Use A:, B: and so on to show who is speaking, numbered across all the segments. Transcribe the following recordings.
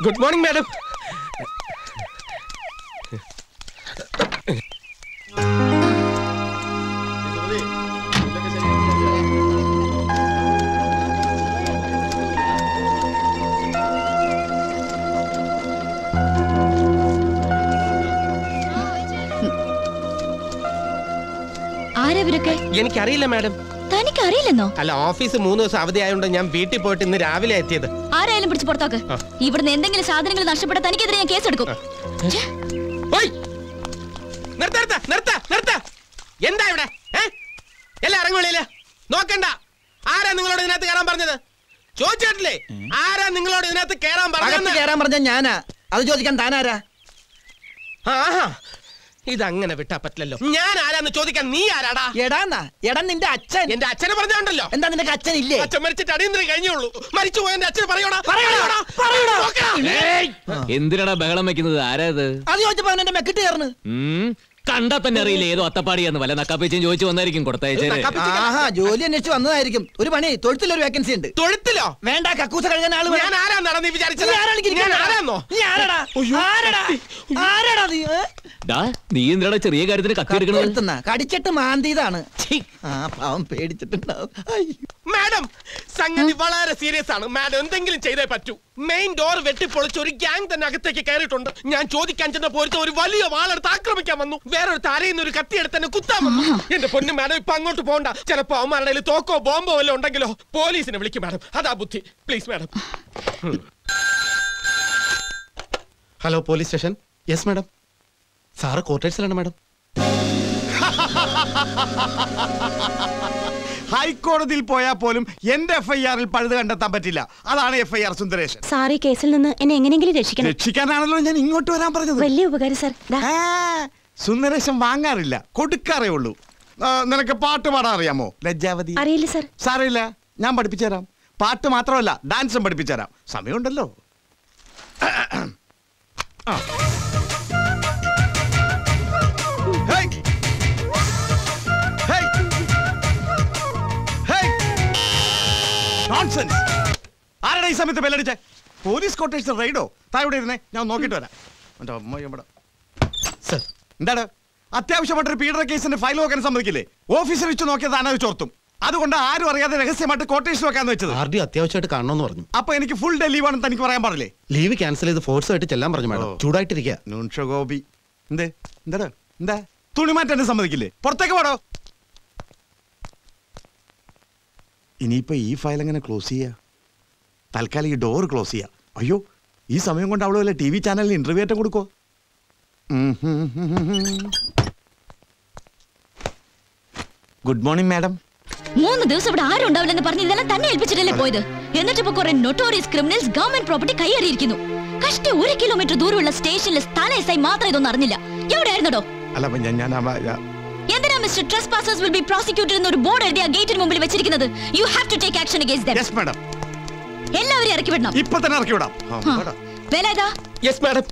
A: Good morning madam
B: ആരവരൊക്കെ
A: എനിക്കറിയില്ല madam
B: തനിക്ക് അറിയില്ലെന്നോ
A: അല്ല ഓഫീസ് മൂന്ന് ദിവസം അവധി ആയതുകൊണ്ട് ഞാൻ വീട്ടിൽ പോയിട്ട് ഇന്ന് രാവിലെ എത്തിയത്
B: ആരായാലും പിടിച്ച് പുറത്താക്ക്
A: ആ.
B: ഇവിടുന്ന് എന്തെങ്കിലും സാധനങ്ങൾ നഷ്ടപ്പെട്ട തനിക്കെതിരെ ഞാൻ കേസെടുക്കും ഛെ,
A: ഓയ്! നിർത്ത നിർത്ത നിർത്ത നിർത്ത എന്താ ഇവിടെ ഏ എല്ലാം ഇറങ്ങുള്ളില്ല നോക്കണ്ട ആരാ നിങ്ങളോട് ഇതിനകത്ത് കയറാൻ പറഞ്ഞത് ചോദിച്ചിട്ടില്ലേ ആരാ നിങ്ങളോട് ഇതിനകത്ത് കയറാൻ
C: അകത്ത്
A: പറഞ്ഞത്
C: കയറാൻ പറഞ്ഞ ഞാനാ അത് ചോദിക്കാൻ താനാരാ
A: ആഹാ ഇതങ്ങനെ വിട്ടാ പറ്റില്ലല്ലോ ഞാൻ ആരാന്ന് ചോദിക്കാൻ നീ ആരാടാ
C: എടാന്നാ എടാ നിന്റെ അച്ഛൻ
A: എന്റെ അച്ഛനെ പറഞ്ഞോണ്ടല്ലോ
C: എന്താ നിനക്ക് അച്ഛൻ ഇല്ലേ
A: അച്ഛൻ മരിച്ചിട്ട് അടിയന്തരം കഴിഞ്ഞുള്ളൂ മരിച്ചു പോയ എന്റെ അച്ഛൻ പറയോടാ
C: പറയടാ, പറയടാ.
A: നോക്കടാ.
D: എന്തിനാടാ ബഹളം വെക്കുന്നത് ആരാ ഇത്
C: അത് ചോദിച്ചപ്പോ അവൻ എന്റെ മെക്കിട്ട് കയറുന്നു
D: ഉം, കണ്ടാ തന്നെ അറിയില്ല ഏതോ അത്തപ്പാടിയാന്ന് വല്ല നക്കാപ്പേച്ചും ചോദിച്ചു വന്നായിരിക്കും കൊടുത്തയച്ചേര്
A: നക്കാപ്പിച്ചിക്കല.
C: ആഹാ ജോലി അന്വേഷിച്ച് വന്നതായിരിക്കും ഒരു പണി തൊഴുത്തിലൊരു വേക്കൻസി ഉണ്ട്
A: തൊഴുത്തിലോ
C: വേണ്ട കക്കൂസ കഴുകാൻ ആള് വേണം.
A: ഞാൻ ആരാന്നാണ് നീ വിചാരിച്ചത്
C: നീ ആരാണ് എനിക്ക്
A: ഞാൻ
C: ഇരിക്കുന്നത്?
A: ആരാന്നോ
C: നീ ആരാടാ ആരാടാ ആരാടാ നീ ഏ?
D: ഡാ നീ എന്തിനാടാ ചെറിയ കാര്യത്തിന് കത്തി എടുക്കണത്
C: കപ്പെടുത്തുന്ന കടിച്ചിട്ട് മാന്തിയതാണ്
D: ഛീ,
C: ആ പാവം പേടിച്ചിട്ടുണ്ടാവും അയ്യോ.
A: മാഡം സംഗതി വളരെ സീരിയസ് ആണ് മാഡം എന്തെങ്കിലും ചെയ്തേ പറ്റൂ മെയിൻ ഡോർ വെട്ടിപ്പൊളിച്ച് ഒരു ഗ്യാങ് തന്നെ അകത്തേക്ക് കയറിയിട്ടുണ്ട് ഞാൻ ചോദിക്കാൻ ചെന്ന പോലത്തെ ഒരു വലിയ വാളെടുത്ത് ആക്രമിക്കാൻ വന്നു വേറൊരു തലയിൽ നിന്ന് ഒരു കത്തി എടുത്ത് എന്നെ കുത്താൻ വന്നു എന്റെ പൊന്നു മാഡം ഇപ്പൊ അങ്ങോട്ട് പോകണ്ട ചിലപ്പോ അവന്മാരുടെ കയ്യിൽ തോക്കോ ബോംബോ വല്ലതും ഉണ്ടെങ്കിലോ പോലീസിനെ വിളിക്കും മാഡം അതാ ബുദ്ധി please madam hello police station yes madam sir ക്വാർട്ടേഴ്സിലാണ് മാഡം
E: ഹൈക്കോടതിയിൽ പോയാൽ പോലും എന്റെ എഫ് ഐ ആറിൽ പഴുത് കണ്ടെത്താൻ പറ്റില്ല അതാണ് F I R Sundareshan
F: sir ഈ കേസിൽ നിന്ന് എന്നെ എങ്ങനെയെങ്കിലും രക്ഷിക്കണം
E: രക്ഷിക്കാനാണല്ലോ ഞാൻ ഇങ്ങോട്ട് വരാൻ പറഞ്ഞത്
F: വലിയ ഉപകാരം സാർ ദാ.
E: ആ, സുന്ദരേശൻ വാങ്ങാറില്ല കൊടുക്കാറേ ഉള്ളൂ ആ, നിനക്ക് പാട്ട് പാടാൻ അറിയാമോ ലജ്ജാവതി
F: അറിയില്ല സാർ
E: സാരമില്ല ഞാൻ പഠിപ്പിച്ചു തരാം പാട്ട് മാത്രമല്ല ഡാൻസും പഠിപ്പിച്ചു തരാം സമയമുണ്ടല്ലോ ആ. ഹേയ്! ഹേയ്! ഹേയ്! Nonsense! ആരുടെ ഈ സമയത്ത് ബെല്ലടിച്ചേ പോലീസ് കോട്ടേഴ്സ് റൈഡോ താ ഇവിടെ ഇരുന്നേ ഞാൻ നോക്കിയിട്ട് വരാം എൻ്റെ അമ്മ ഇവിടെ
A: സർ
E: എന്താണ് അത്യാവശ്യമായിട്ടൊരു പീഡന കേസിന്റെ ഫയൽ നോക്കാൻ സമ്മതിക്കില്ലേ ഓഫീസിൽ വെച്ച് നോക്കിയത് ആനത് ചോർത്തും അതുകൊണ്ട് ആരും അറിയാതെ രഹസ്യമായിട്ട് കോട്ടേഴ്സ് വെക്കാന്ന് വെച്ചത്
A: ആർ ഡി അത്യാവശ്യമായിട്ട് കാണണമെന്ന് പറഞ്ഞു
E: അപ്പൊ എനിക്ക് ഫുൾ ഡേ ലീവ് ആണെന്ന് തനിക്ക് പറയാൻ പാടില്ലേ
A: ലീവ് ക്യാൻസൽ ചെയ്ത് ഫോഴ്സ് ആയിട്ട് ചെല്ലാൻ പറഞ്ഞു മാഡം
E: ഓ.
A: ചൂടായിട്ടിരിക്കുക
E: നൂൻഷ ഗോപി എന്തേ എന്താ എന്താ തുണി മാറ്റാൻ സമ്മതിക്കില്ലേ പുറത്തേക്ക് പോടോ ഇനിയിപ്പോ ഈ ഫയൽ എങ്ങനെ ക്ലോസ് ചെയ്യാ തൽക്കാലം ഈ ഡോർ ക്ലോസ് ചെയ്യാം അയ്യോ ഈ സമയം കൊണ്ട് അവള് വല്ല ടി വി ചാനലിൽ ഇന്റർവ്യൂ ആയിട്ട് കൊടുക്കോ ഗുഡ് മോർണിംഗ് മാഡം
B: മൂന്ന് ദിവസം ഇവിടെ ആരും ഉണ്ടാവില്ലെന്ന് പറഞ്ഞ് ഇതെല്ലാം തന്നെ ഏൽപ്പിച്ചിട്ടല്ലേ പോയത് എന്നിട്ട് ഇപ്പൊ കുറെ നൊട്ടോറിയസ് ക്രിമിനൽസ് ഗവൺമെന്റ് പ്രോപ്പർട്ടി കൈയേറിയിരിക്കുന്നു കഷ്ടി ഒരു കിലോമീറ്റർ ദൂരമുള്ള സ്റ്റേഷനിൽ സ്ഥാന എസ് ഐ മാത്രം ഇതൊന്നും അറിഞ്ഞില്ല എവിടെയായിരുന്നടോ
E: അല്ല അപ്പൊ ഞാൻ ഞാൻ അവ- ഞാൻ-
B: എന്തിനാ mister trespassers will be prosecuted എന്ന് ഒരു ബോർഡ് എഴുതിയ ഗേറ്റിന് മുമ്പിൽ വെച്ചിരിക്കുന്നത് you have to take action against them
E: yes madam
B: എല്ലാവരെയും ഇറക്കി വിടണം
E: ഇപ്പൊ തന്നെ ഇറക്കി വിടാം ആ,
B: ഹാ.
E: വിടാം.
B: വേലായുധാ
A: യെസ് മാഡം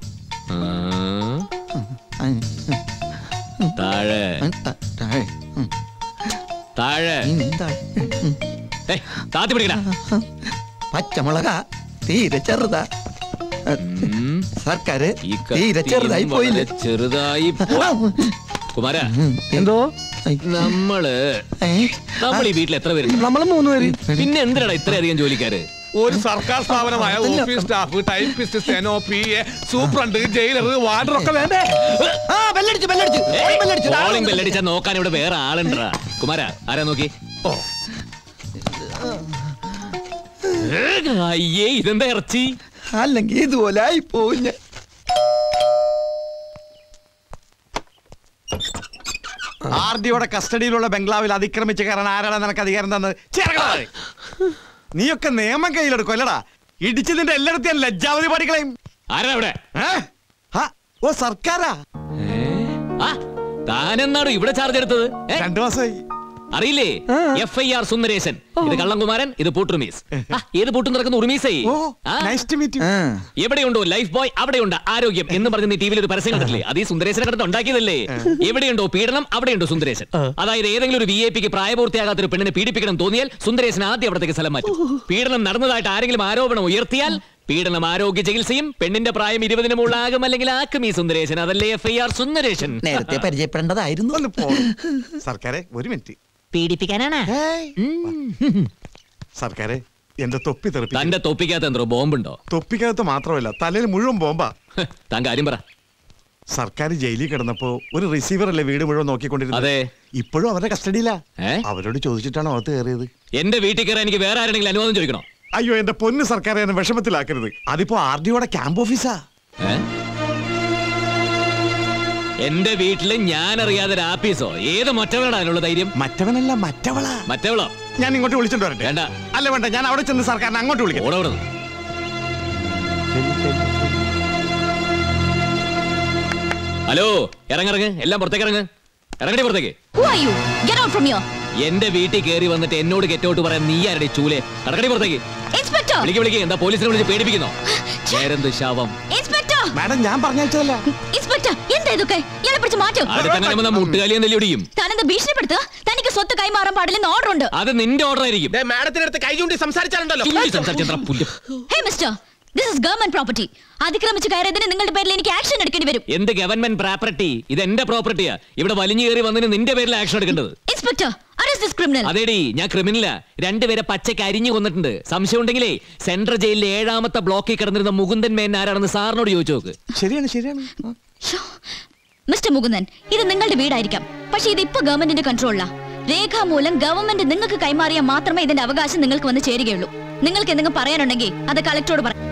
D: ആ, താഴെ താഴെ ഏയ്, താത്തി പിടിക്കടാ
C: പച്ചമുളക തീരെ ചെറുതാ
D: ഉം,
C: സർക്കാര്
D: ഈ
C: തീരെ ചെറുതായി
D: കത്തിയും
C: പോയില്ലേ
D: വളരെ ചെറുതായി പോ- കുമാര
C: എന്തോ
D: നമ്മള് നമ്മൾ ഈ വീട്ടിൽ എത്ര പേരുണ്ട്
C: നമ്മള് മൂന്ന് പേര്
D: പിന്നെ എന്തിനാടാ ഇത്രയധികം ജോലിക്കാര്
G: ഒരു സർക്കാർ സ്ഥാപനമായ
C: അതല്ല.
G: Office staff typist steno P A superintendent jailer warder ഒക്കെ വേണ്ടേ
C: ആ ബെല്ലടിച്ചു ബെല്ലടിച്ചു ബെല്ലടിച്ചു
D: കോളിംഗ് ബെല്ലടിച്ചാ നോക്കാൻ ഇവിടെ വേറെ ആളുണ്ടാ കുമാര ആരാ നോക്കി ഓ അയ്യേ ഇതെന്താ ഇറച്ചി
C: അല്ലെങ്കിൽ ഇതുപോലെ ആയി പോവും ഞാൻ
E: ആർ ഡിയുടെ കസ്റ്റഡിയിലുള്ള ബംഗ്ലാവിൽ അതിക്രമിച്ച് കയറാൻ ആരാണ് നിനക്ക് അധികാരം തന്നത് ചേർക്കണേ. നീയൊക്കെ നിയമം കയ്യിലെടുക്കും അല്ലടാ ഇടിച്ച് നിന്റെ എല്ലായിടത്തും ലജ്ജാവതി പാടിക്കളയും
D: ആരാ ഇവിടെ
E: ഏ? ആ, ഓ സർക്കാരാ
D: ആ താനെന്നാടോ ഇവിടെ ചാർജ് എടുത്തത് ഏ?
E: രണ്ടു മാസമായി
D: അറിയില്ലേ എഫ് ഐ ആർ സുന്ദരേശൻ ഇത് കള്ളംകുമാരൻ ഇത് പൂട്ടുറുമീസ് ആ, ഏത് പൂട്ടും നടക്കുന്ന ഉറുമീസേ
E: ഓ
D: ആ,
E: നൈസ് ടു മീറ്റ് യു
C: ആ
D: എവിടെയുണ്ടോ ലൈഫ് ബോയ് അവിടെയുണ്ട് ആരോഗ്യം എന്ന് പറഞ്ഞ് നീ ടിവിയിൽ ഒരു പരസ്യം കണ്ടിട്ടില്ലേ അത് ഈ സുന്ദരേശനെ കടന്ന് ഉണ്ടാക്കിയതല്ലേ എവിടെയുണ്ടോ പീഡനം അവിടെയുണ്ടോ സുന്ദരേശൻ അതായത് ഏതെങ്കിലും ഒരു വി ഐ പിക്ക് പ്രായപൂർത്തിയാകാത്ത ഒരു പെണ്ണിനെ പീഡിപ്പിക്കണം തോന്നിയാൽ സുന്ദരേശൻ ആദ്യം അവിടത്തേക്ക് സ്ഥലം മാറ്റും പീഡനം നടന്നതായിട്ട് ആരെങ്കിലും ആരോപണം ഉയർത്തിയാൽ പീഡനം ആരോഗ്യ ചികിത്സയും പെണ്ണിന്റെ പ്രായം ഇരുപതിന് മുകളിലാകും അല്ലെങ്കിൽ ആക്കും ഈ സുന്ദരേശൻ അതല്ലേ എഫ് ഐ ആർ സുന്ദരേശൻ
C: നേരത്തെ പരിചയപ്പെടേണ്ടതായിരുന്നു
E: ഒന്ന് പോ സർക്കാരെ ഒരു മിനിറ്റ്
D: പീഡിപ്പിക്കാനാണ്
E: സർക്കാരെ എന്റെ തൊപ്പി തെറിപ്പി
D: തന്റെ തൊപ്പിക്കകത്ത് എന്തോ ബോംബുണ്ടോ
E: തൊപ്പിക്കകത്ത് മാത്രമല്ല തലയിൽ മുഴുവൻ ബോംബാ
D: ഹ്, താൻ കാര്യം പറ
E: സർക്കാർ ജയിലിൽ കിടന്നപ്പോ ഒരു റിസീവർ അല്ലേ വീട് മുഴുവൻ നോക്കിക്കൊണ്ടിരുന്നത്
D: അതെ.
E: ഇപ്പോഴും അവരുടെ കസ്റ്റഡിയിലാ
D: ഏ?
E: അവരോട് ചോദിച്ചിട്ടാണ് അകത്ത് കയറിയത്
D: എന്റെ വീട്ടിൽ കയറാൻ എനിക്ക് വേറെ ആരെങ്കിലും അനുവാദം ചോദിക്കണോ
E: അയ്യോ എന്റെ പൊന്ന് സർക്കാർ എന്നെ വിഷമത്തിലാക്കരുത് അതിപ്പോ ആർ ഡിഒയുടെ ക്യാമ്പ് ഓഫീസാ
D: ഏ? എന്റെ വീട്ടില് ഞാൻ അറിയാതെ ഒരു ആപ്പീസോ ഏത് മറ്റവനാണ് അതിനുള്ള ധൈര്യം
E: മറ്റവനല്ല മറ്റവളാ
D: മറ്റവളോ
E: ഞാൻ ഇങ്ങോട്ട് വിളിച്ചോണ്ട് വരട്ടെ
D: വേണ്ട.
E: അല്ല വേണ്ട ഞാൻ അവിടെ ചെന്ന് സർക്കാരിനെ അങ്ങോട്ട് വിളിക്കാം
D: ഓടവിടെ ഹലോ ഇറങ്ങിറങ്ങ് എല്ലാം പുറത്തേക്ക് ഇറങ്ങ് ഇറങ്ങടി പുറത്തേക്ക്
B: Who are you? Get out from here.
D: എന്റെ വീട്ടിൽ കയറി വന്നിട്ട് എന്നോട് ഗെറ്റൗട്ട് പറയാൻ നീ ആരുടെ ചൂലെ കടക്കടി പുറത്തേക്ക്
B: Inspector!
D: വിളിക്ക് വിളിക്ക് എന്താ പോലീസിനെ വിളിച്ച് പേടിപ്പിക്കുന്നോ നേരെന്ത് ശാപം
B: Inspector!
E: മാഡം ഞാൻ പറഞ്ഞയച്ചതല്ല
B: Inspector, എന്താ ഇതൊക്കെ ഇയാളെ പിടിച്ച് മാറ്റും
D: അടുത്തങ്ങനെ വന്ന മുട്ടുകാലിയും തല്ലി ഒടിയും
B: താനെന്താ ഭീഷണിപ്പെടുത്തുക തനിക്ക് സ്വത്ത് കൈമാറാൻ പാടില്ലെന്ന് ഓർഡർ ഉണ്ട്
D: അത് നിന്റെ ഓർഡർ ആയിരിക്കും
A: ദേ, മാഡത്തിനടുത്ത് കൈ ചൂണ്ടി സംസാരിച്ചാലുണ്ടല്ലോ
D: ചൂണ്ടി സംസാരിച്ചെത്ര പുല്ല്.
B: Hey mister this is government property അതിക്രമിച്ച് കയറിയതിന് നിങ്ങളുടെ പേരിൽ എനിക്ക് ആക്ഷൻ എടുക്കേണ്ടി വരും
D: എന്ത് ഗവൺമെന്റ് പ്രോപ്പർട്ടി ഇത് എന്റെ പ്രോപ്പർട്ടിയാ ഇവിടെ വലിഞ്ഞു കയറി വന്നതിന് നിന്റെ പേരിൽ ആക്ഷൻ എടുക്കേണ്ടത്
B: ഇൻസ്പെക്ടർ അറസ്റ്റ് ദിസ് ക്രിമിനൽ
D: അതേടി ഞാൻ ക്രിമിനലാ രണ്ടുപേരെ പച്ചക്ക് അരിഞ്ഞു കൊന്നിട്ടുണ്ട് സംശയം ഉണ്ടെങ്കിലേ സെൻട്രൽ ജയിലിലെ ഏഴാമത്തെ ബ്ലോക്കിൽ കിടന്നിരുന്ന മുകുന്ദൻ മേൻ ആരാണെന്ന് സാറിനോട് ചോദിച്ചു നോക്ക്
E: ശരിയാണ് ശരിയാണ്
B: മിസ്റ്റർ മുകുന്ദൻ ഇത് നിങ്ങളുടെ വീടായിരിക്കാം പക്ഷേ ഇത് ഇപ്പൊ ഗവൺമെന്റിന്റെ കൺട്രോളിലാ രേഖാമൂലം ഗവൺമെന്റ് നിങ്ങൾക്ക് കൈമാറിയാൽ മാത്രമേ ഇതിന്റെ അവകാശം നിങ്ങൾക്ക് വന്ന് ചേരുകയുള്ളൂ നിങ്ങൾക്ക് എന്തെങ്കിലും പറയാനുണ്ടെങ്കിൽ അത് കളക്ടറോട് പറ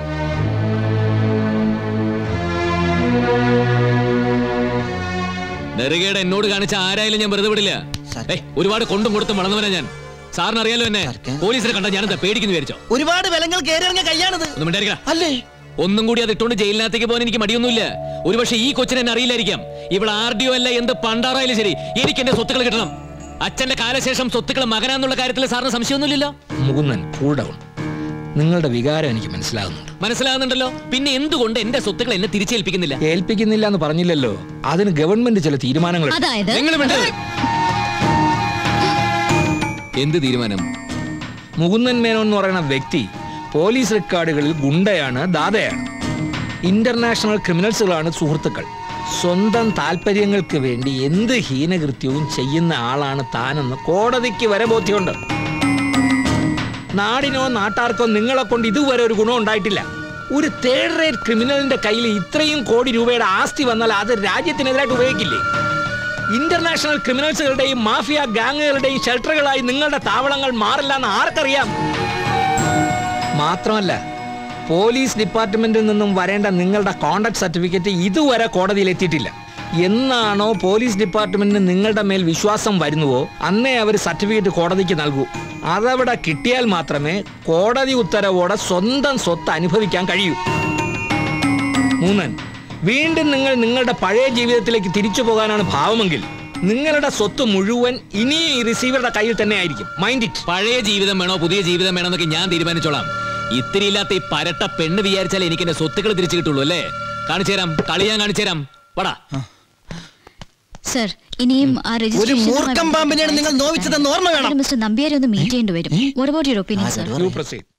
D: നെറുകയുടെ എന്നോട് കാണിച്ച ആരായാലും ഞാൻ വെറുതെ വിടില്ല ഏയ് ഒരുപാട് കൊണ്ടും കൊടുത്തും വളർന്നവനാ ഞാൻ സാറിന് അറിയാലോ എന്നെ
C: സർക്കാർ-
D: പോലീസിനെ കണ്ട ഞാനെന്താ പേടിക്കുന്നു വിചാരിച്ചോ
C: ഒരുപാട് വിലങ്ങൾ കയറി ഇറങ്ങിയ കൈയാണിത്
D: ഒന്നും മിണ്ടായിരിക്കടാ
C: അല്ലേ
D: ഒന്നും കൂടി അത് ഇട്ടുകൊണ്ട് ജയിലിനകത്തേക്ക് പോകാൻ എനിക്ക് മടിയൊന്നുമില്ല ഒരുപക്ഷെ ഈ കൊച്ചിനെ എന്നെ അറിയില്ലായിരിക്കാം ഇവിടെ ആർ ഡി ഒ അല്ല എന്ത് പണ്ടാറായാലും ശരി എനിക്ക് എന്റെ സ്വത്തുക്കൾ കിട്ടണം അച്ഛന്റെ കാലശേഷം സ്വത്തുക്കൾ മകനാന്നുള്ള കാര്യത്തിൽ സാറിന് സംശയമൊന്നുമില്ലല്ലോ
H: മുകുന്ദൻ കൂൾ ഡൗൺ നിങ്ങളുടെ വികാരം എനിക്ക് മനസ്സിലാകുന്നുണ്ട്
D: മനസ്സിലാകുന്നുണ്ടല്ലോ പിന്നെ എന്തുകൊണ്ട് എന്റെ സ്വത്തുക്കൾ എന്നെ തിരിച്ചേൽപ്പിക്കുന്നില്ല
H: ഏൽപ്പിക്കുന്നില്ല എന്ന് പറഞ്ഞില്ലല്ലോ അതിന് ഗവൺമെന്റ് ചില തീരുമാനങ്ങൾ
B: അതായത്
D: നിങ്ങൾ മിണ്ടരുത്. എന്ത് തീരുമാനം
H: മുകുന്ദൻ മേനോൻ എന്ന് പറയുന്ന വ്യക്തി പോലീസ് റെക്കോർഡുകളിൽ ഗുണ്ടയാണ് ദാതയാണ് ഇന്റർനാഷണൽ ക്രിമിനൽസുകളാണ് സുഹൃത്തുക്കൾ സ്വന്തം താല്പര്യങ്ങൾക്ക് വേണ്ടി എന്ത് ഹീനകൃത്യവും ചെയ്യുന്ന ആളാണ് താനെന്ന് കോടതിക്ക് വരെ ബോധ്യമുണ്ട് നാടിനോ നാട്ടാർക്കോ നിങ്ങളെ കൊണ്ട് ഇതുവരെ ഒരു ഗുണം ഉണ്ടായിട്ടില്ല ഒരു തേർഡ് റേറ്റ് ക്രിമിനലിന്റെ കയ്യിൽ ഇത്രയും കോടി രൂപയുടെ ആസ്തി വന്നാൽ അത് രാജ്യത്തിനെതിരായിട്ട് ഉപയോഗിക്കില്ലേ ഇന്റർനാഷണൽ ക്രിമിനൽസുകളുടെയും മാഫിയ ഗാങ്ങുകളുടെയും ഷെൽട്ടറുകളായി നിങ്ങളുടെ താവളങ്ങൾ മാറില്ല എന്ന് ആർക്കറിയാം മാത്രമല്ല പോലീസ് ഡിപ്പാർട്ട്മെന്റിൽ നിന്നും വരേണ്ട നിങ്ങളുടെ കോണ്ടാക്ട് സർട്ടിഫിക്കറ്റ് ഇതുവരെ കോടതിയിൽ എത്തിയിട്ടില്ല എന്നാണോ പോലീസ് ഡിപ്പാർട്ട്മെന്റിന് നിങ്ങളുടെ മേൽ വിശ്വാസം വരുന്നുവോ അന്നേ അവർ സർട്ടിഫിക്കറ്റ് കോടതിക്ക് നൽകൂ അതവിടെ കിട്ടിയാൽ മാത്രമേ കോടതി ഉത്തരവോടെ സ്വന്തം സ്വത്ത് അനുഭവിക്കാൻ കഴിയൂ മൂന്നൻ വീണ്ടും നിങ്ങൾ നിങ്ങളുടെ പഴയ ജീവിതത്തിലേക്ക് തിരിച്ചു പോകാനാണ് ഭാവമെങ്കിൽ നിങ്ങളുടെ സ്വത്ത് മുഴുവൻ ഇനിയും ഈ റിസീവറുടെ കയ്യിൽ തന്നെ ആയിരിക്കും മൈൻഡ് ഇറ്റ്
D: പഴയ ജീവിതം വേണോ പുതിയ ജീവിതം വേണോ എന്നൊക്കെ ഞാൻ തീരുമാനിച്ചോളാം ഇത്തിരി ഇല്ലാത്ത ഈ പരട്ട പെണ്ണ് വിചാരിച്ചാലേ എനിക്ക് എന്റെ സ്വത്തുക്കൾ തിരിച്ചു കിട്ടുള്ളൂ അല്ലേ കാണിച്ചു തരാം കളി ഞാൻ കാണിച്ചു തരാം പടാ
B: സർ ഇനിയും ആ
C: ഒരു
B: registration
C: മൂർഖം പാമ്പിനെയാണ് നിങ്ങൾ നോവിച്ചതെന്ന് ഓർമ്മ വേണം
B: മിസ്റ്റർ നമ്പ്യാരെ ഒന്ന് മീറ്റ് ചെയ്യേണ്ടി വരും what about your opinion sir
H: you proceed